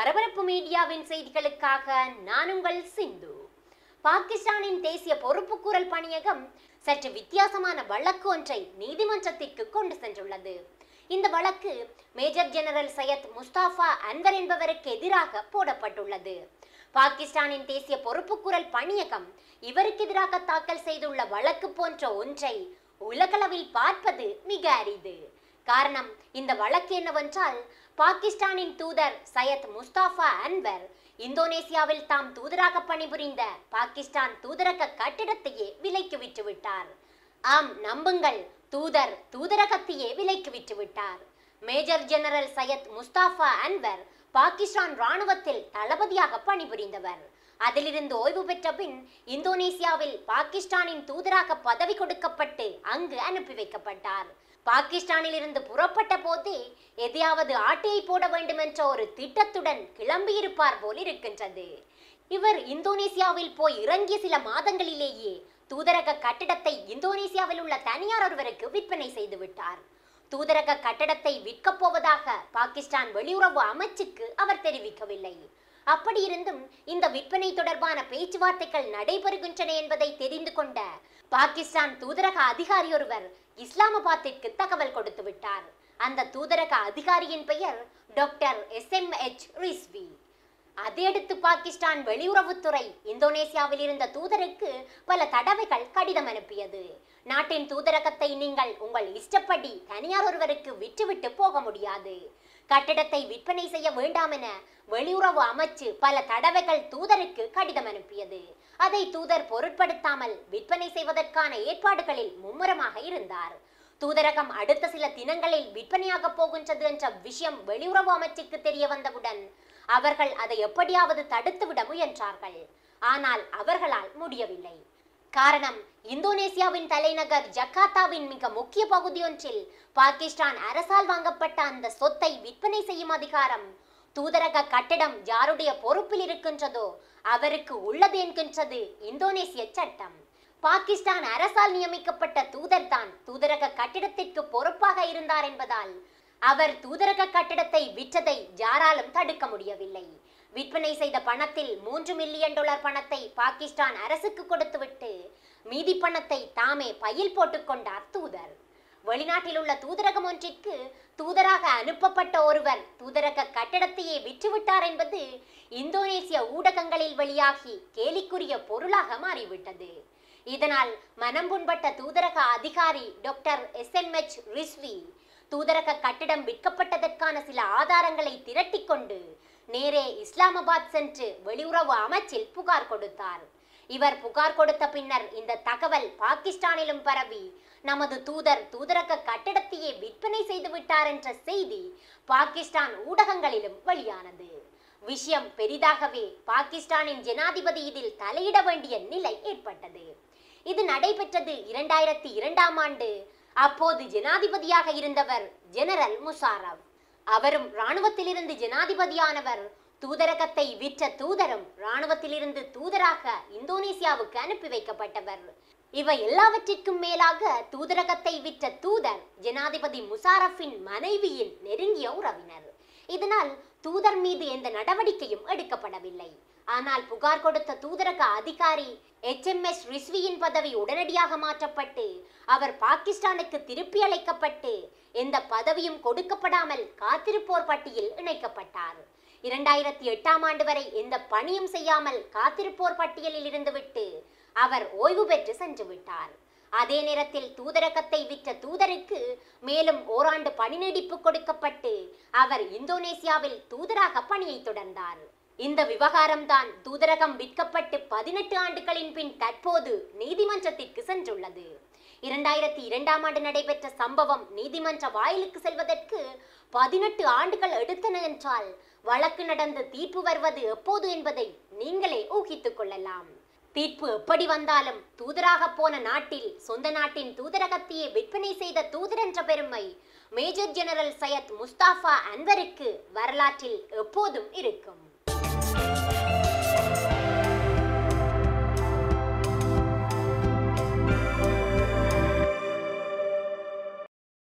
பரபரப்பு மீடியாவின் செய்திகளுக்காக நான் உங்கள் சிந்து பாகிஸ்தானின் தேசிய பொறுப்புக்கூறல் பணியகம் சற்று வித்தியாசமான வழக்கு ஒன்றை நீதிமன்றத்திற்கு கொண்டு சென்றுள்ளது இந்த வழக்கு மேஜர் ஜெனரல் சையத் முஸ்தாஃபா அன்வர் என்பவருக்கு எதிராக போடப்பட்டுள்ளது பாகிஸ்தானின் தேசிய பொறுப்புக்கூறல் பணியகம் இவருக்கு எதிராக தாக்கல் செய்துள்ள வழக்கு போன்ற ஒன்றை உலகளவில் பார்ப்பது மிக அரிது காரணம் இந்த வழக்கு என்னவென்றால் பாகிஸ்தானின் தூதர் சையத் முஸ்தாஃபா அன்வர் இந்தோனேசியாவில் தாம் தூதராக பணிபுரிந்த பாகிஸ்தான் தூதரக கட்டிடத்தையே விலைக்கு விற்று விட்டார் ஆம் நம்புங்கள் தூதர் தூதரகத்தையே விலைக்கு விற்று விட்டார் மேஜர் ஜெனரல் சையத் முஸ்தாஃபா அன்வர் பாகிஸ்தான் ராணுவத்தில் தளபதியாக பணிபுரிந்தவர் அதிலிருந்து ஓய்வு பெற்ற பின் இந்தோனேசியாவில் பாகிஸ்தானின் தூதராக பதவி கொடுக்கப்பட்டு அங்கு அனுப்பி வைக்கப்பட்டார் பாகிஸ்தானில் இருந்து புறப்பட்ட போதே எதையாவது ஆட்டையை போட வேண்டும் என்ற ஒரு திட்டத்துடன் கிளம்பியிருப்பார் போல் இருக்கின்றது இவர் இந்தோனேசியாவில் போய் இறங்கிய சில மாதங்களிலேயே தூதரக கட்டிடத்தை இந்தோனேசியாவில் உள்ள தனியார் ஒருவருக்கு விற்பனை செய்து விட்டார் தூதரக கட்டடத்தை விற்கப் போவதாக பாகிஸ்தான் வெளியுறவு அமைச்சுக்கு அவர் தெரிவிக்கவில்லை அப்படியிருந்தும் இந்த விற்பனை தொடர்பான பேச்சுவார்த்தைகள் நடைபெறுகின்றன என்பதை தெரிந்து கொண்ட பாகிஸ்தான் தூதரக அதிகாரி ஒருவர் இஸ்லாமாபாத்திற்கு தகவல் கொடுத்து விட்டார் அந்த தூதரக அதிகாரியின் பெயர் doctor S M H Rizvi அதையடுத்து பாகிஸ்தான் வெளியுறவுத்துறை இந்தோனேசியாவில் இருந்த தூதருக்கு பல தடவைகள் கடிதம் அனுப்பியது நாட்டின் தூதரகத்தை நீங்கள் உங்கள் இஷ்டப்படி தனியார் ஒருவருக்கு விற்றுவிட்டு போக முடியாது கட்டிடத்தை விற்பனை செய்ய வேண்டாம் என வெளியுறவு அமைச்சு பல தடவைகள் தூதருக்கு கடிதம் அனுப்பியது அதை தூதர் பொருட்படுத்தாமல் விற்பனை செய்வதற்கான ஏற்பாடுகளில் மும்முரமாக இருந்தார் தூதரகம் அடுத்த சில தினங்களில் விற்பனையாக போகின்றது என்ற விஷயம் வெளியுறவு அமைச்சுக்கு தெரிய வந்தவுடன் அவர்கள் அதை எப்படியாவது தடுத்துவிட முயன்றார்கள் ஆனால் அவர்களால் முடியவில்லை காரணம் இந்தோனேசியாவின் தலைநகர் ஜக்கார்த்தாவின் மிக முக்கிய பகுதியொன்றில் பாகிஸ்தான் அரசால் வாங்கப்பட்ட அந்த சொத்தை விற்பனை செய்யும் அதிகாரம் தூதரக கட்டிடம் யாருடைய பொறுப்பில் இருக்கின்றதோ அவருக்கு உள்ளது என்கின்றது இந்தோனேசிய சட்டம் பாகிஸ்தான் அரசால் நியமிக்கப்பட்ட தூதர் தான் தூதரக கட்டிடத்திற்கு பொறுப்பாக இருந்தார் என்பதால் அவர் தூதரக கட்டிடத்தை விற்றதை யாராலும் தடுக்க முடியவில்லை விற்பனை செய்த பணத்தில் மூன்று மில்லியன் டாலர் பணத்தை பாகிஸ்தான் அரசுக்கு கொடுத்துவிட்டு மீதி பணத்தை தாமே பையில் போட்டுக்கொண்டார் தூதர் வெளிநாட்டில் உள்ள தூதரகம் ஒன்றிற்கு தூதராக அனுப்பப்பட்ட ஒருவர் தூதரக கட்டடத்தையே விற்றுவிட்டார் என்பது இந்தோனேசிய ஊடகங்களில் வெளியாகி கேலிக்குரிய பொருளாக மாறிவிட்டது இதனால் மனம் புண்பட்ட தூதரக அதிகாரி doctor S M H Rizvi தூதரக கட்டிடம் விற்கப்பட்டதற்கான சில ஆதாரங்களை திரட்டிக்கொண்டு நேரே இஸ்லாமாபாத் சென்று வெளியுறவு அமைச்சில் புகார் கொடுத்தார் இவர் புகார் கொடுத்த பின்னர் இந்த தகவல் பாகிஸ்தானிலும் பரவி நமது தூதர் தூதரக கட்டிடத்தையே விற்பனை செய்து விட்டார் என்ற செய்தி பாகிஸ்தான் ஊடகங்களிலும் வெளியானது விஷயம் பெரிதாகவே பாகிஸ்தானின் ஜனாதிபதி இதில் தலையிட வேண்டிய நிலை ஏற்பட்டது இது நடைபெற்றது இரண்டாயிரத்தி இரண்டாம் ஆண்டு அப்போது ஜனாதிபதியாக இருந்தவர் ஜெனரல் முஷாரப் அவரும் இராணுவத்திலிருந்து ஜனாதிபதியானவர் தூதரகத்தை விற்ற தூதரும் இராணுவத்திலிருந்து தூதராக இந்தோனேசியாவுக்கு அனுப்பி வைக்கப்பட்டவர் இவை எல்லாவற்றிற்கும் மேலாக தூதரகத்தை விற்ற தூதர் ஜனாதிபதி முஷாரஃபின் மனைவியின் நெருங்கிய உறவினர் இதனால் தூதர் மீது எந்த நடவடிக்கையும் எடுக்கப்படவில்லை ஆனால் புகார் கொடுத்த தூதரக அதிகாரி எச் எம் எஸ் ரிஸ்வியின் பதவி உடனடியாக மாற்றப்பட்டு அவர் பாகிஸ்தானுக்கு திருப்பி அழைக்கப்பட்டு எந்த பதவியும் கொடுக்கப்படாமல் காத்திருப்போர் பட்டியல் இணைக்கப்பட்டார் இரண்டாயிரத்தி எட்டாம் ஆண்டு வரை எந்த பணியும் செய்யாமல் காத்திருப்போர் பட்டியலில் இருந்துவிட்டு அவர் ஓய்வு பெற்று சென்று விட்டார் அதே நேரத்தில் தூதரகத்தை விற்ற தூதருக்கு மேலும் ஓராண்டு பணி நீடிப்பு கொடுக்கப்பட்டு அவர் இந்தோனேசியாவில் தூதராக பணியை தொடர்ந்தார் இந்த விவகாரம்தான் தூதரகம் விற்கப்பட்டு பதினெட்டு ஆண்டுகளின் பின் தற்போது நீதிமன்றத்திற்கு சென்றுள்ளது இரண்டாயிரத்தி இரண்டாம் ஆண்டு நடைபெற்ற சம்பவம் நீதிமன்ற வாயிலுக்கு செல்வதற்கு பதினெட்டு ஆண்டுகள் எடுத்தன என்றால் வழக்கு நடந்து தீர்ப்பு வருவது எப்போது என்பதை நீங்களே ஊகித்துக் கொள்ளலாம் தீர்ப்பு எப்படி வந்தாலும் தூதராக போன நாட்டில் சொந்த நாட்டின் தூதரகத்தையே விற்பனை செய்த தூதர் என்ற பெருமை மேஜர் ஜெனரல் சையத் முஸ்தாஃபா அன்வருக்கு வரலாற்றில் எப்போதும் இருக்கும்